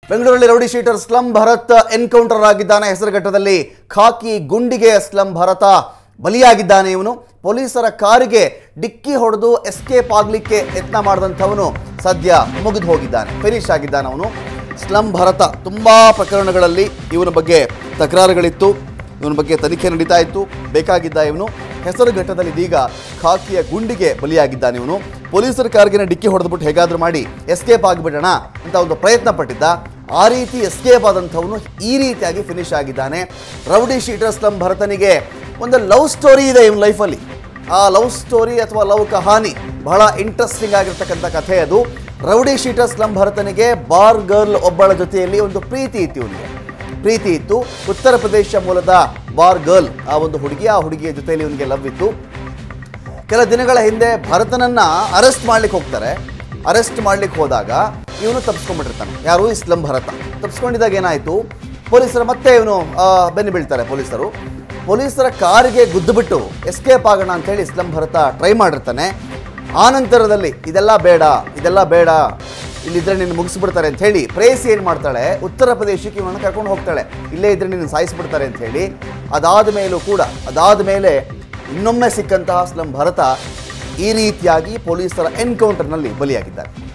ಬೆಂಗಳೂರಲ್ಲಿ rowdy sheeter slum Bharat encounter ಆಗಿದ್ದಾನೆ ಹೆಸರುಘಟ್ಟದಲ್ಲಿ ಖಾಕಿ ಗುಂಡಿಗೆ ಸ್ಲಂ ಭರತ ಬಲಿಯಾಗಿದ್ದಾನೆ ಇವನು ಪೊಲೀಸರ ಕಾರಿಗೆ ಡಿಕ್ಕಿ ಹೊಡೆದು ಎಸ್ಕೇಪ್ ಆಗಲಿಕ್ಕೆ ಯತ್ನ ಮಾಡಿದಂಥವನು ಸದ್ಯ ಮುಗಿದು ಹೋಗಿದ್ದಾನೆ ಫಿನಿಶ್ ಆಗಿದ್ದಾನೆ ಅವನು ಸ್ಲಂ ಭರತ ತುಂಬ ಪ್ರಕರಣಗಳಲ್ಲಿ ಇವನ ಬಗ್ಗೆ ತಕರಾರುಗಳಿತ್ತು ಇವನ ಬಗ್ಗೆ ತನಿಖೆ ನಡೀತಾ ಇತ್ತು ಬೇಕಾಗಿದ್ದ ಇವನು ಹೆಸರುಘಟ್ಟದಲ್ಲಿ ಇದೀಗ ಖಾಕಿಯ ಗುಂಡಿಗೆ ಬಲಿಯಾಗಿದ್ದಾನೆ ಇವನು ಪೊಲೀಸರ ಕಾರ್ಗಿನ ಡಿಕ್ಕಿ ಹೊಡೆದ್ಬಿಟ್ಟು ಹೇಗಾದ್ರೂ ಮಾಡಿ ಎಸ್ಕೇಪ್ ಆಗಿಬಿಡೋಣ ಅಂತ ಒಂದು ಪ್ರಯತ್ನ ಪಟ್ಟಿದ್ದ ಆ ರೀತಿ ಎಸ್ಕೇಪ್ ಆದಂಥವನು ಈ ರೀತಿಯಾಗಿ ಫಿನಿಶ್ ಆಗಿದ್ದಾನೆ ರೌಡಿ ಶೀಟರ್ ಸ್ಲಂ ಭರತನಿಗೆ ಒಂದು ಲವ್ ಸ್ಟೋರಿ ಇದೆ ಇವನ ಲೈಫಲ್ಲಿ ಆ ಲವ್ ಸ್ಟೋರಿ ಅಥವಾ ಲವ್ ಕಹಾನಿ ಬಹಳ ಇಂಟ್ರೆಸ್ಟಿಂಗ್ ಆಗಿರ್ತಕ್ಕಂಥ ಕಥೆ ಅದು ರೌಡಿ ಶೀಟರ್ ಸ್ಲಂ ಭರತನಿಗೆ ಬಾರ್ ಗರ್ಲ್ ಒಬ್ಬಳ ಜೊತೆಯಲ್ಲಿ ಒಂದು ಪ್ರೀತಿ ಇತ್ತು ಇವನಿಗೆ ಪ್ರೀತಿ ಇತ್ತು ಉತ್ತರ ಪ್ರದೇಶ ಮೂಲದ ಬಾರ್ ಗರ್ಲ್ ಆ ಒಂದು ಹುಡುಗಿ ಆ ಹುಡುಗಿಯ ಜೊತೆಯಲ್ಲಿ ಇವನಿಗೆ ಲವ್ ಇತ್ತು ಕೆಲ ದಿನಗಳ ಹಿಂದೆ ಭರತನನ್ನ ಅರೆಸ್ಟ್ ಮಾಡ್ಲಿಕ್ಕೆ ಹೋಗ್ತಾರೆ ಅರೆಸ್ಟ್ ಮಾಡ್ಲಿಕ್ಕೆ ಹೋದಾಗ ಇವನು ತಪ್ಪಿಸ್ಕೊಂಡ್ಬಿಟ್ಟಿರ್ತಾನೆ ಯಾರು ಇಸ್ಲಂ ಭರತ ತಪ್ಪಿಸ್ಕೊಂಡಿದ್ದಾಗ ಏನಾಯಿತು ಪೊಲೀಸರು ಮತ್ತೆ ಇವನು ಆ, ಬೆನ್ನು ಬೀಳ್ತಾರೆ ಪೊಲೀಸರು ಪೊಲೀಸರ ಕಾರಿಗೆ ಗುದ್ದುಬಿಟ್ಟು ಎಸ್ಕೇಪ್ ಆಗೋಣ ಅಂತೇಳಿ ಇಸ್ಲಂ ಭರತ ಟ್ರೈ ಮಾಡಿರ್ತಾನೆ ಆ ನಂತರದಲ್ಲಿ ಇದೆಲ್ಲ ಬೇಡ ಇದೆಲ್ಲ ಬೇಡ ಇಲ್ಲಿದ್ರೆ ನಿನ್ನ ಮುಗಿಸ್ಬಿಡ್ತಾರೆ ಅಂತ ಹೇಳಿ ಪ್ರೇಯಸಿ ಏನು ಮಾಡ್ತಾಳೆ ಉತ್ತರ ಪ್ರದೇಶಕ್ಕೆ ಇವನನ್ನು ಕರ್ಕೊಂಡು ಹೋಗ್ತಾಳೆ ಇಲ್ಲೇ ಇದ್ರೆ ನಿನ್ನ ಸಾಯಿಸ್ಬಿಡ್ತಾರೆ ಅಂತ ಹೇಳಿ ಅದಾದ ಮೇಲೂ ಕೂಡ ಅದಾದ ಮೇಲೆ ಇನ್ನೊಮ್ಮೆ ಸಿಕ್ಕಂತಹ ಸ್ಲಂ ಭರತ ಈ ರೀತಿಯಾಗಿ ಪೊಲೀಸರ ಎನ್ಕೌಂಟರ್ನಲ್ಲಿ ಬಲಿಯಾಗಿದ್ದಾರೆ